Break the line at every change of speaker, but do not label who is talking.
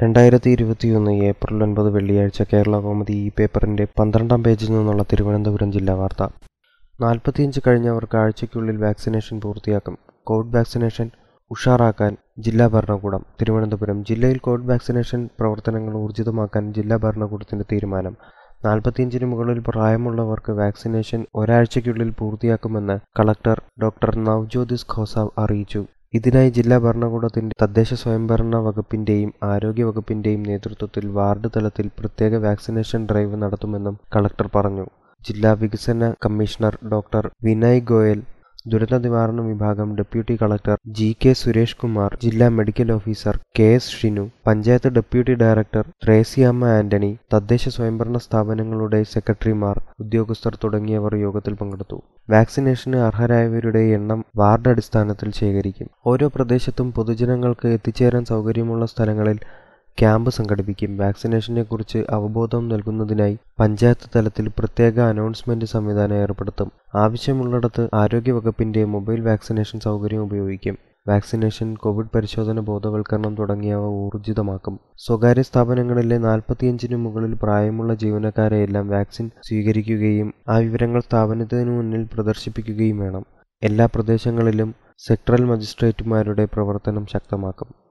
രണ്ടായിരത്തി ഇരുപത്തിയൊന്ന് ഏപ്രിൽ ഒൻപത് വെള്ളിയാഴ്ച കേരള കൗമുദി ഈ പേപ്പറിന്റെ പന്ത്രണ്ടാം പേജിൽ നിന്നുള്ള തിരുവനന്തപുരം ജില്ലാ വാർത്ത നാൽപ്പത്തിയഞ്ച് കഴിഞ്ഞവർക്ക് ആഴ്ചയ്ക്കുള്ളിൽ വാക്സിനേഷൻ പൂർത്തിയാക്കും കോവിഡ് വാക്സിനേഷൻ ഉഷാറാക്കാൻ ജില്ലാ ഭരണകൂടം തിരുവനന്തപുരം ജില്ലയിൽ കോവിഡ് വാക്സിനേഷൻ പ്രവർത്തനങ്ങൾ ഊർജിതമാക്കാൻ ജില്ലാ ഭരണകൂടത്തിന്റെ തീരുമാനം നാൽപ്പത്തിയഞ്ചിന് മുകളിൽ പ്രായമുള്ളവർക്ക് വാക്സിനേഷൻ ഒരാഴ്ചയ്ക്കുള്ളിൽ പൂർത്തിയാക്കുമെന്ന് കളക്ടർ ഡോക്ടർ നവ്ജ്യോതിസ് ഖോസ അറിയിച്ചു ഇതിനായി ജില്ലാ ഭരണകൂടത്തിന്റെ തദ്ദേശ സ്വയംഭരണ വകുപ്പിന്റെയും ആരോഗ്യ വകുപ്പിന്റെയും നേതൃത്വത്തിൽ വാർഡ് തലത്തിൽ പ്രത്യേക വാക്സിനേഷൻ ഡ്രൈവ് നടത്തുമെന്നും കളക്ടർ പറഞ്ഞു ജില്ലാ വികസന കമ്മീഷണർ ഡോക്ടർ വിനയ് ഗോയൽ ദുരന്ത നിവാരണ വിഭാഗം deputy collector G K Suresh Kumar ജില്ലാ medical officer K S Shinu panchayat deputy director Thresiamma Antony തദ്ദേശ സ്വയംഭരണ സ്ഥാപനങ്ങളുടെ സെക്രട്ടറിമാർ ഉദ്യോഗസ്ഥർ തുടങ്ങിയവർ യോഗത്തിൽ പങ്കെടുത്തു വാക്സിനേഷന് അർഹരായവരുടെ എണ്ണം വാർഡ് അടിസ്ഥാനത്തിൽ ശേഖരിക്കും ഓരോ പ്രദേശത്തും പൊതുജനങ്ങൾക്ക് എത്തിച്ചേരാൻ സൗകര്യമുള്ള സ്ഥലങ്ങളിൽ ക്യാമ്പ് സംഘടിപ്പിക്കും വാക്സിനേഷനെ കുറിച്ച് അവബോധം നൽകുന്നതിനായി പഞ്ചായത്ത് തലത്തിൽ പ്രത്യേക അനൗൺസ്മെന്റ് സംവിധാനം ഏർപ്പെടുത്തും ആവശ്യമുള്ളിടത്ത് ആരോഗ്യവകുപ്പിന്റെ മൊബൈൽ വാക്സിനേഷൻ സൗകര്യം ഉപയോഗിക്കും വാക്സിനേഷൻ കോവിഡ് പരിശോധന ബോധവൽക്കരണം തുടങ്ങിയവ ഊർജിതമാക്കും സ്വകാര്യ സ്ഥാപനങ്ങളിലെ നാൽപ്പത്തിയഞ്ചിനു മുകളിൽ പ്രായമുള്ള ജീവനക്കാരെയെല്ലാം വാക്സിൻ സ്വീകരിക്കുകയും ആ വിവരങ്ങൾ സ്ഥാപനത്തിനു മുന്നിൽ പ്രദർശിപ്പിക്കുകയും വേണം എല്ലാ പ്രദേശങ്ങളിലും സെക്ടറൽ മജിസ്ട്രേറ്റുമാരുടെ പ്രവർത്തനം ശക്തമാക്കും